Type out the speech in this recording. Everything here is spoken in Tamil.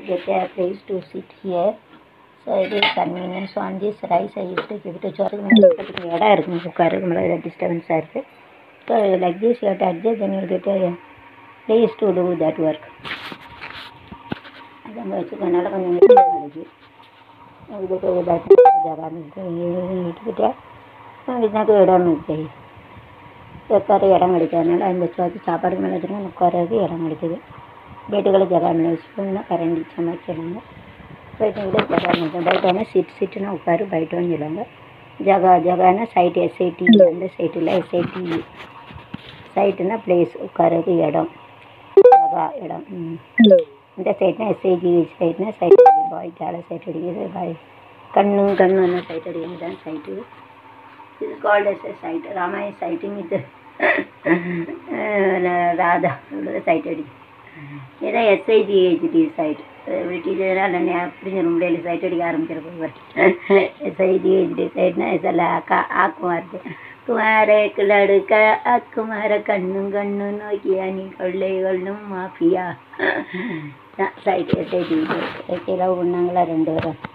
get a place to sit here. So it is convenient. So on this rise, I used to give it a choice. இடம் இருக்குங்க உட்காருக்கு மேலே ஏதாவது டிஸ்டர்பன்ஸாக இருக்குது so like this you adjust then you get place to do that work அதை அங்கே வச்சுக்கனால கொஞ்சம் இடம் கிடைக்கு இதுக்கு ஜகா இட்டுக்கிட்டே இதுக்கு இடம் இருக்கு உட்கார இடம் கிடைக்காதனால அந்த வச்சு சாப்பாடு மேலே வச்சுருக்கோம் உட்காரதுக்கு இடம் கிடைக்குது బయటకు జగా వేసుకున్న కరెంట్ సంవత్సరంలో బయట కూడా జగా ఉంటుంది బయట సీట్ సీట్న ఉప్పారు బయట ఉండాలి జగా జగాన సైట్ ఎస్ఐటి அந்த சைட்டில் எஸ்ஐடி சைட்டுனா பிளேஸ் உட்காரது இடம் ஜகா இடம் ம். இந்த சைட்னா எஸ்ஐஜி சைட்னா சைட் பாய் ஜால சைட் அடிக்கிறது பாய் கண்ணு கண்ணு அந்த சைட் அடிக்கிறது தான் சைட்டு இது கால்ட் எஸ் எ சைட் ராமாய சைட்டிங் இது ராதா சைட் அடிக்கும் இதான் எஸ்ஐஜிஹெச்டி சைட் டீச்சராக நான் அப்படி சொல்ல முடியல சைட் அடிக்க ஆரம்பிக்கிற போய் எஸ்ஐஜிஹெச்டி சைட்னா இதில் அக்கா ஆக்குமார் குமார கிளடுக்க அக்குமார கண்ணும் கண்ணும் நோக்கியா நீ கொள்ளை கொள்ளும் மாஃபியா சைட் எஸ்ஐஜி லவ் பண்ணாங்களா ரெண்டு பேரும்